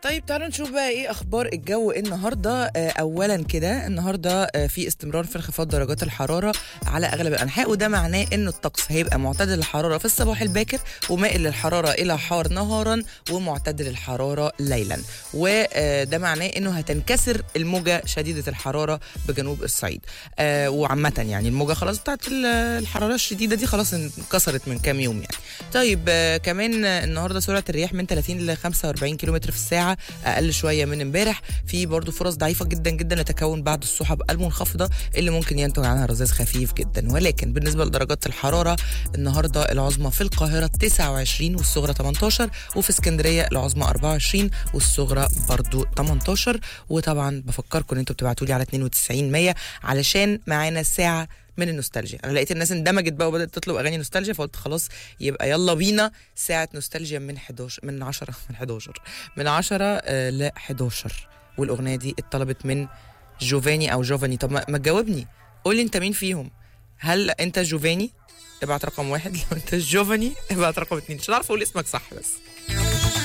طيب تعالوا نشوف بقى ايه اخبار الجو النهارده آه، اولا كده النهارده آه، في استمرار في انخفاض درجات الحراره على اغلب الانحاء وده معناه انه الطقس هيبقى معتدل الحراره في الصباح الباكر ومائل للحراره الى حار نهارا ومعتدل الحراره ليلا وده معناه انه هتنكسر الموجه شديده الحراره بجنوب الصعيد آه، وعامه يعني الموجه خلاص بتاعت ال- الحراره الشديده دي خلاص انكسرت من كام يوم يعني طيب آه، كمان آه، النهارده سرعه الرياح من 30 ل 45 كيلومتر في الساعه اقل شويه من امبارح في برضو فرص ضعيفه جدا جدا لتكون بعض السحب المنخفضه اللي ممكن ينتج عنها رذاذ خفيف جدا ولكن بالنسبه لدرجات الحراره النهارده العظمى في القاهره 29 والصغرى 18 وفي اسكندريه العظمى 24 والصغرى برضو 18 وطبعا بفكركم ان انتوا بتبعتوا لي على 92 100 علشان معانا ساعه من النوستالجيا انا لقيت الناس اندمجت بقى وبدات تطلب اغاني نوستالجيا فقلت خلاص يبقى يلا بينا ساعه نوستالجيا من 11 من 10 من 11 من 10 آه ل 11 والاغنيه دي اتطلبت من جوفاني او جوفاني طب ما ما تجاوبني قول لي انت مين فيهم هل انت جوفاني ابعت رقم واحد لو انت جوفاني ابعت رقم اتنين مش عارف اقول اسمك صح بس